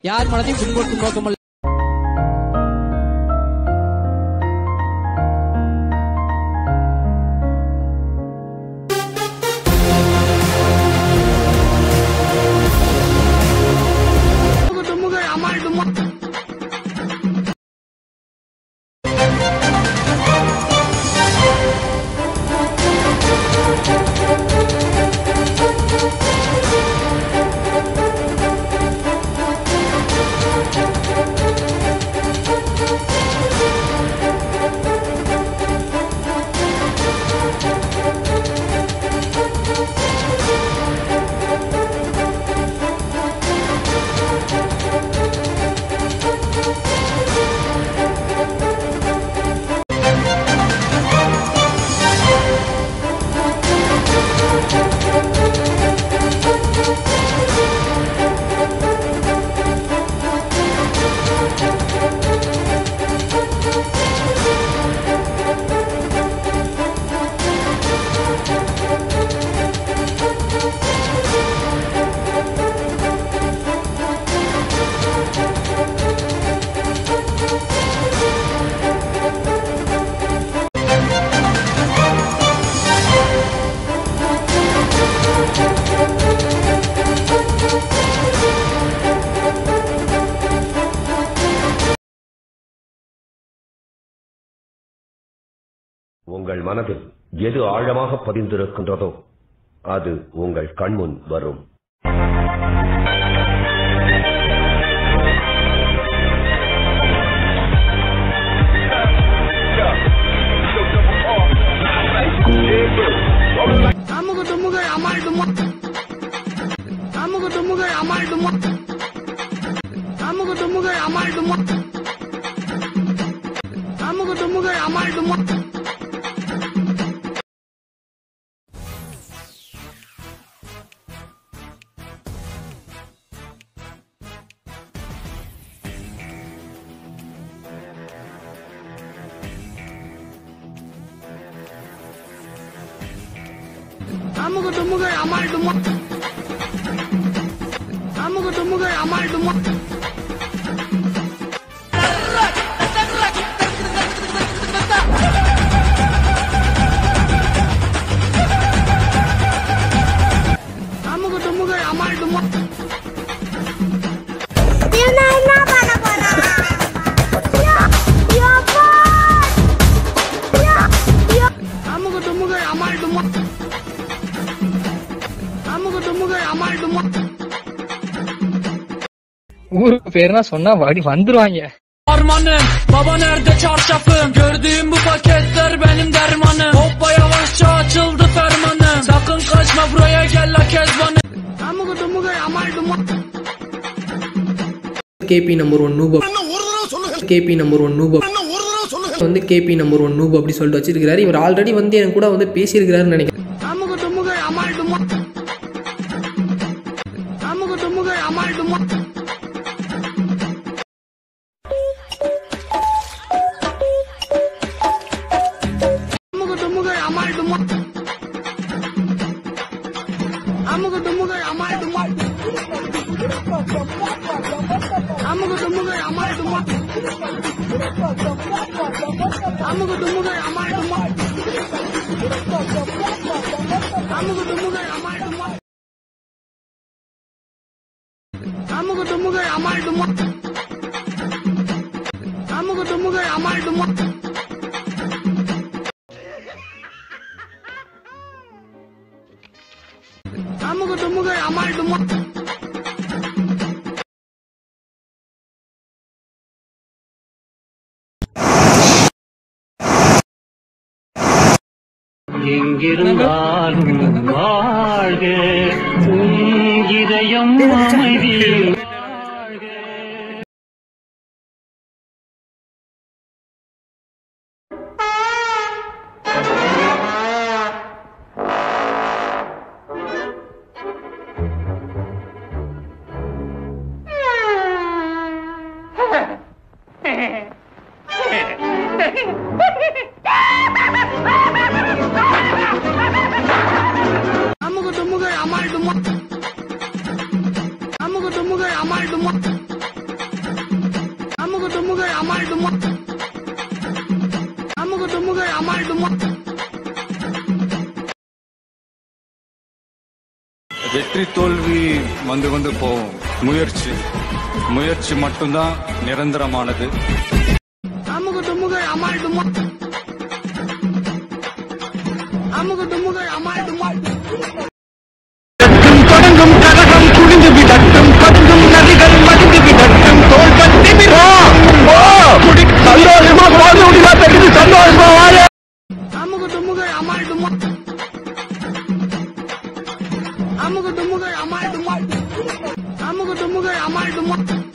யார் மனதையும் புண்படுத்தும் நோக்கமல்ல உங்கள் மனதில் எது ஆழமாக பதிந்திருக்கின்றதோ அது உங்கள் கண்முன் வரும் அமுக துமுக அமால் டுமா அமுக துமுக அமால் டுமா அமுக துமுக அமால் டுமா அமுக துமுக அமால் டுமா அமுக துமுக அமால் டுமா அமுக துமுக அமால் டுமா அமுக துமுக அமால் டுமா இவன் என்ன பண்ண போறான் யப்பா அமுக துமுக அமால் டுமா அமுக துமுக அமால் டுமா ஊருக்கு பேருனா சொன்னா வடி வந்துருவாங்க Armanım baba nerede çarşafım Gördüğüm bu paketler benim dermanım Hoppa yavaşça açıldı fermanım Sakın kaçma buraya gel la kezbanım அமுக துமுக அமால் டுமா கேபி நம்பர் ஒன் நூபோ கேபி நம்பர் ஒன் நூபோ வந்து கேபி நம்பர் ஒன் நூபோ அப்படி சொல்லிட்டு வச்சிருக்காரு இவர் ஆல்ரெடி வந்து என் கூட வந்து பேசியிருக்கிறாருன்னு நினைக்கிறேன் அமுக துமுக அமால் டுமா அமுக துமுக அமால் டுமா அமுக துமுக அமால் டுமா அமுக துமுக அமால் டுமா அமுக துமுக அமால் டுமா அமுக துமுக அமால் டுமா அமுக துமுக அமால் டுமா அமுக துமுக அமால் டுமா அமுக துமுக அமால் டுமா அமுக துமுக அமால் டுமா எங்கிருந்தாலும் வாழ்க உன் இதயம் அமைதியில் அமுக துமுக அமால் டுமா அமுக துமுக அமால் டுமா அமால் டுமா அமுகு டுமுகு அமால் டுமா வெற்றி தோல்வி வந்து வந்து போகும் முயற்சி முயற்சி மட்டும்தான் நிரந்தரமானது அமுகு டுமுகு அமால் டுமா அமுகு டுமுகு அமால் டுமா தொடங்கும் கரகம் குடிந்து விடட்டும் பத்தும் நதிகள் மடிந்து விடட்டும் தோல் பத்தி சந்தோஷமா வாழ்ந்து முடியுமா தெரிஞ்சு சந்தோஷமா வாழ அமுகு டுமுகு அமால் டுமா அமுகு டுமுகு அமால் டுமா அமுகு டுமுகு அமால் டுமா